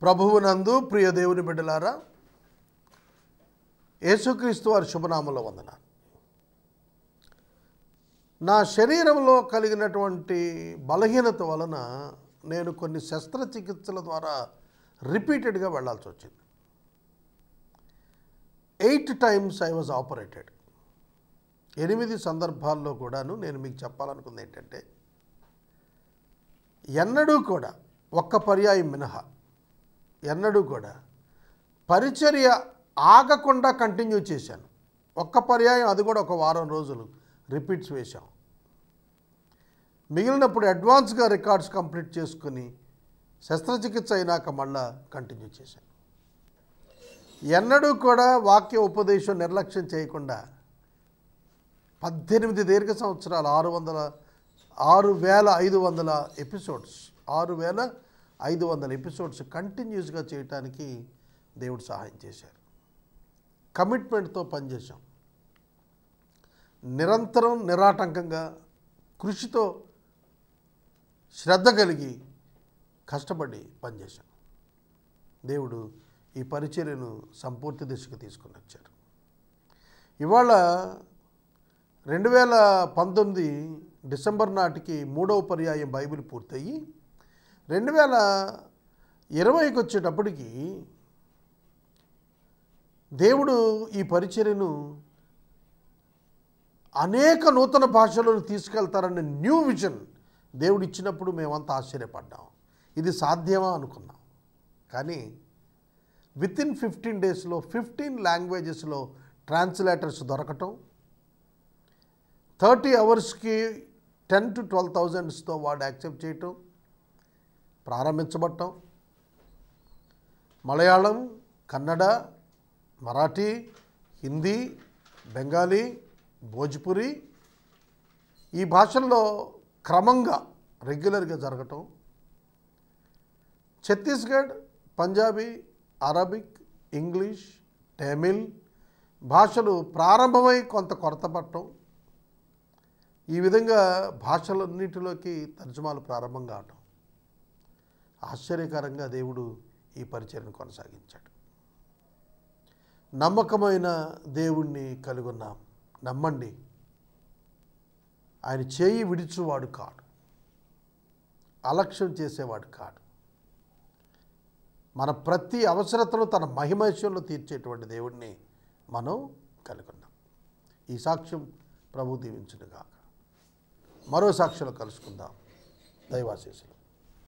ప్రభువునందు ప్రియ దేవుని బిడ్డలారా యేసుక్రీస్తు వారి శుభనామంలో వందన నా శరీరంలో కలిగినటువంటి బలహీనత వలన నేను కొన్ని శస్త్రచికిత్సల ద్వారా రిపీటెడ్గా వెళ్ళాల్సి వచ్చింది eight times I was operated ఎనిమిది సందర్భాల్లో కూడాను నేను మీకు చెప్పాలనుకుంది ఏంటంటే ఎన్నడూ కూడా ఒక్క పర్యాయం మినహా ఎన్నడూ కూడా పరిచర్య ఆగకుండా కంటిన్యూ చేశాను ఒక్క పర్యాయం అది కూడా ఒక వారం రోజులు రిపీట్స్ వేశాం మిగిలినప్పుడు అడ్వాన్స్గా రికార్డ్స్ కంప్లీట్ చేసుకుని శస్త్రచికిత్స అయినాక మళ్ళా కంటిన్యూ చేశాను ఎన్నడూ కూడా వాక్య ఉపదేశం నిర్లక్ష్యం చేయకుండా పద్దెనిమిది దీర్ఘ సంవత్సరాలు ఆరు వందల ఆరు వేల ఐదు వందల ఎపిసోడ్స్ ఆరు వేల ఐదు వందల ఎపిసోడ్స్ కంటిన్యూస్గా చేయటానికి దేవుడు సహాయం చేశారు కమిట్మెంట్తో పనిచేశాం నిరంతరం నిరాటంకంగా కృషితో శ్రద్ధ కలిగి కష్టపడి పనిచేశాం దేవుడు ఈ పరిచర్యను సంపూర్తి దిశకు తీసుకుని వచ్చారు ఇవాళ రెండు వేల పంతొమ్మిది డిసెంబర్ నాటికి మూడవ పర్యాయం బైబిల్ పూర్తయి రెండు వేల ఇరవైకి వచ్చేటప్పటికి దేవుడు ఈ పరిచర్యను అనేక నూతన భాషలను తీసుకెళ్తారనే న్యూ విజన్ దేవుడు ఇచ్చినప్పుడు మేమంతా ఆశ్చర్యపడ్డాం ఇది సాధ్యమా అనుకున్నాం కానీ విత్ ఇన్ ఫిఫ్టీన్ డేస్లో ఫిఫ్టీన్ లాంగ్వేజెస్లో ట్రాన్స్లేటర్స్ దొరకటం థర్టీ అవర్స్కి టెన్ టు ట్వెల్వ్ థౌజండ్స్తో వాడు యాక్సెప్ట్ చేయటం ప్రారంభించబడటం మలయాళం కన్నడ మరాఠీ హిందీ బెంగాలీ భోజ్పురి ఈ భాషల్లో క్రమంగా రెగ్యులర్గా జరగటం ఛత్తీస్గఢ్ పంజాబీ అరబిక్ ఇంగ్లీష్ తమిళ్ భాషలు ప్రారంభమై కొంత కొరత పట్టడం ఈ విధంగా భాషలన్నిటిలోకి తర్జుమాలు ప్రారంభం కావటం ఆశ్చర్యకరంగా దేవుడు ఈ పరిచయను కొనసాగించాడు నమ్మకమైన దేవుణ్ణి కలుగున్నాం నమ్మండి ఆయన చేయి విడిచువాడు కాడు అలక్ష్యం చేసేవాడు కాడు మన ప్రతి అవసరతను తన మహిమైశ్యంలో తీర్చేటువంటి దేవుణ్ణి మనం కలుగున్నాం ఈ సాక్ష్యం ప్రభు దీవించునుగాక మరో సాక్ష్యంలో కలుసుకుందాం దైవాశీసులు